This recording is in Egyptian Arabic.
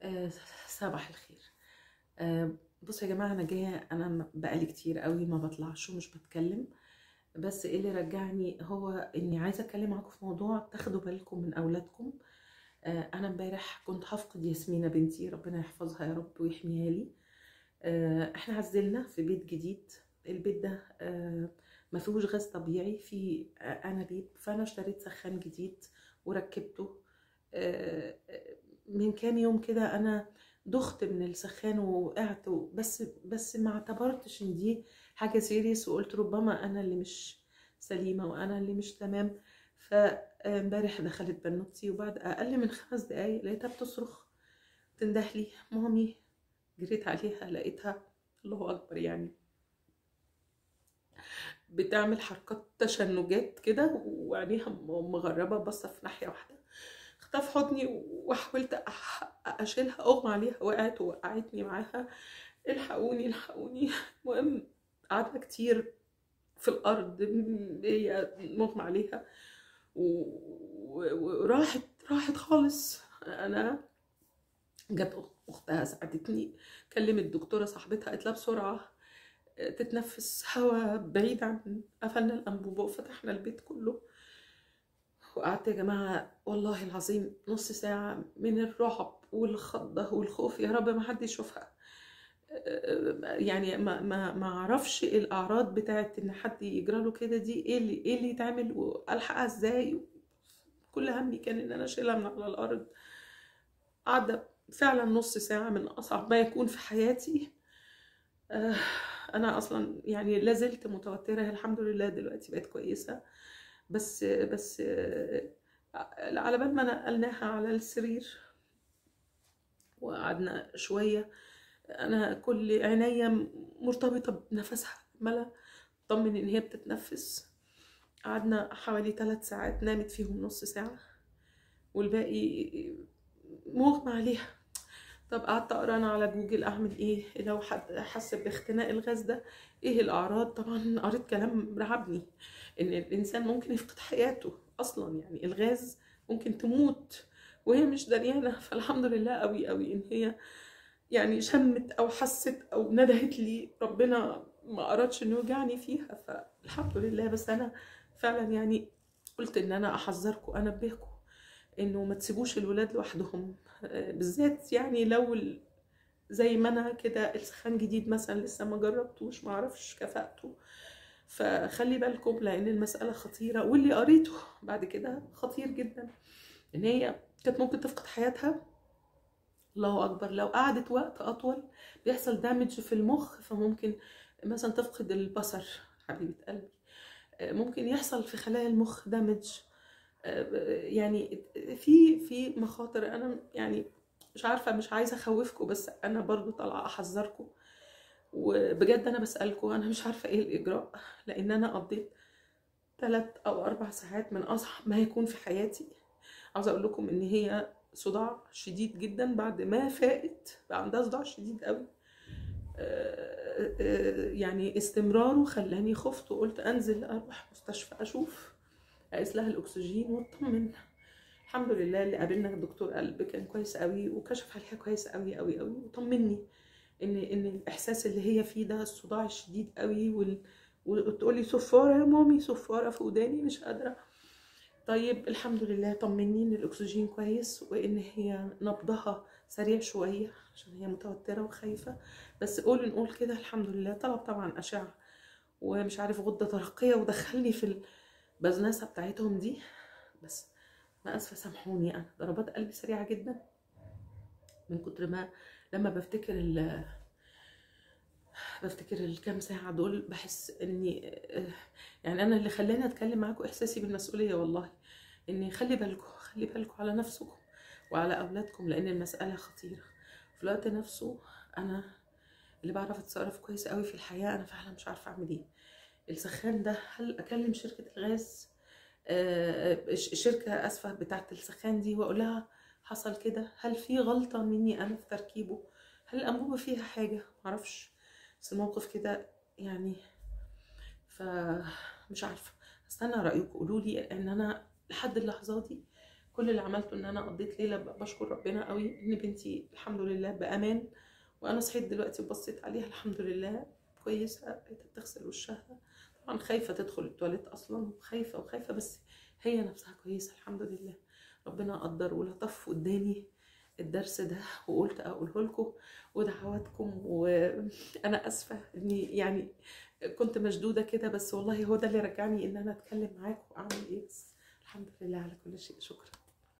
آه، صباح الخير آه، بصوا يا جماعة أنا جاية أنا م- بقالي كتير قوي ما بطلعش ومش بتكلم بس إيه اللي رجعني هو إني عايزة أتكلم معاكم في موضوع تاخدوا بالكم من أولادكم آه، أنا امبارح كنت هفقد ياسمينة بنتي ربنا يحفظها يا رب ويحميها لي آه، إحنا عزلنا في بيت جديد البيت ده آه، ما فيهوش غاز طبيعي في آه، أنابيب فأنا اشتريت سخان جديد وركبته آه، آه، من كام يوم كده انا دخت من السخان ووقعت و- بس بس ما اعتبرتش ان دي حاجه سيريس وقلت ربما انا اللي مش سليمه وانا اللي مش تمام فامبارح دخلت بنوتي وبعد اقل من خمس دقايق لقيتها بتصرخ تندهلي مامي جريت عليها لقيتها الله اكبر يعني بتعمل حركات تشنجات كده وعينيها م- مغربه باصه في ناحيه واحده خدتها في حضني وحاولت أح- اشيلها اغمى عليها وقعت ووقعتني معاها الحقوني الحقوني المهم قعدنا كتير في الارض م- هي مغمى عليها و- و- وراحت راحت خالص انا جت أخ- اختها ساعدتني كلمت دكتوره صاحبتها قالت لها بسرعه تتنفس هوا بعيد عن قفلنا الانبوبه وفتحنا البيت كله وقعدت يا جماعة والله العظيم نص ساعة من الرعب والخضة والخوف يا رب ما حد يشوفها أه، يعني ما ما ما اعرفش الاعراض بتاعت ان حد يجرى له كده دي ايه اللي ايه اللي يتعمل والحقها ازاي كل همي كان ان انا اشيلها من على الارض قاعدة فعلا نص ساعة من اصعب ما يكون في حياتي أه، انا اصلا يعني لازلت متوترة الحمد لله دلوقتي بقيت كويسة بس بس آه، على بال ما نقلناها على السرير وقعدنا شوية أنا كل عينيا مرتبطة بنفسها عمالة أطمن إن هي بتتنفس قعدنا حوالي ثلاث ساعات نامت فيهم نص ساعة والباقي مغمى عليها طب قعدت اقرا انا على جوجل اعمل ايه لو حد حس باختناق الغاز ده ايه الاعراض طبعا قريت كلام رعبني ان الانسان ممكن يفقد حياته اصلا يعني الغاز ممكن تموت وهي مش دريانه فالحمد لله قوي قوي ان هي يعني شمت او حست او ندهت لي ربنا ما ارادش انه يوجعني فيها فالحمد لله بس انا فعلا يعني قلت ان انا احذركم انبهكم انه ما تسيبوش الولاد لوحدهم آه، بالذات يعني لو ال- زي ما انا كده السخان جديد مثلا لسه ما جربتوش ما اعرفش كفاءته فخلي بالكم لان المساله خطيره واللي قريته بعد كده خطير جدا ان هي كانت ممكن تفقد حياتها الله اكبر لو قعدت وقت اطول بيحصل دامج في المخ فممكن مثلا تفقد البصر حبيبه قلبي آه، ممكن يحصل في خلايا المخ دامج يعني في في مخاطر انا يعني مش عارفه مش عايزه اخوفكم بس انا برضو طالعه احذركم وبجد انا بسالكم انا مش عارفه ايه الاجراء لان انا قضيت ثلاث او اربع ساعات من اصعب ما يكون في حياتي عاوزه اقول لكم ان هي صداع شديد جدا بعد ما فاقت بقى عندها صداع شديد قوي آه، آه، يعني استمراره خلاني خفت وقلت انزل اروح مستشفى اشوف اقيس لها الاكسجين واطمن الحمد لله اللي قابلنا دكتور قلب كان كويس قوي وكشف عليها كويس قوي قوي قوي وطمني ان ان الاحساس اللي هي فيه ده الصداع الشديد قوي وال... وتقولي صفاره يا مامي صفاره في وداني مش قادره طيب الحمد لله طمني ان الاكسجين كويس وان هي نبضها سريع شويه عشان هي متوتره وخايفه بس قول نقول كده الحمد لله طلب طبعا اشعه ومش عارف غده درقيه ودخلني في البزنسه بتاعتهم دي بس انا اسفه سامحوني انا ضربات قلبي سريعه جدا من كتر ما لما بفتكر ال بفتكر الكام ساعة دول بحس اني يعني انا اللي خلاني اتكلم معاكم احساسي بالمسؤولية والله اني خلي بالكم خلي بالكم على نفسكم وعلى اولادكم لان المسألة خطيرة في الوقت نفسه انا اللي بعرف اتصرف كويس قوي في الحياة انا فعلا مش عارفة اعمل ايه السخان ده هل اكلم شركة الغاز آه، الش- الشركة اسفة بتاعت السخان دي واقول لها حصل كده هل في غلطة مني انا في تركيبه هل الانبوبة فيها حاجة معرفش بس الموقف كده يعني فمش عارفة استنى رأيكم قولوا لي ان انا لحد اللحظة دي كل اللي عملته ان انا قضيت ليله ب- بشكر ربنا قوي ان بنتي الحمد لله بامان وانا صحيت دلوقتي وبصيت عليها الحمد لله كويسه بقيت بتغسل وشها طبعا خايفه تدخل التواليت اصلا وخايفه وخايفه بس هي نفسها كويسه الحمد لله ربنا قدر ولطف قدامي الدرس ده وقلت اقوله لكم ودعواتكم وانا اسفه اني يعني كنت مشدوده كده بس والله هو ده اللي رجعني ان انا اتكلم معاكم واعمل ايه بس الحمد لله على كل شيء شكرا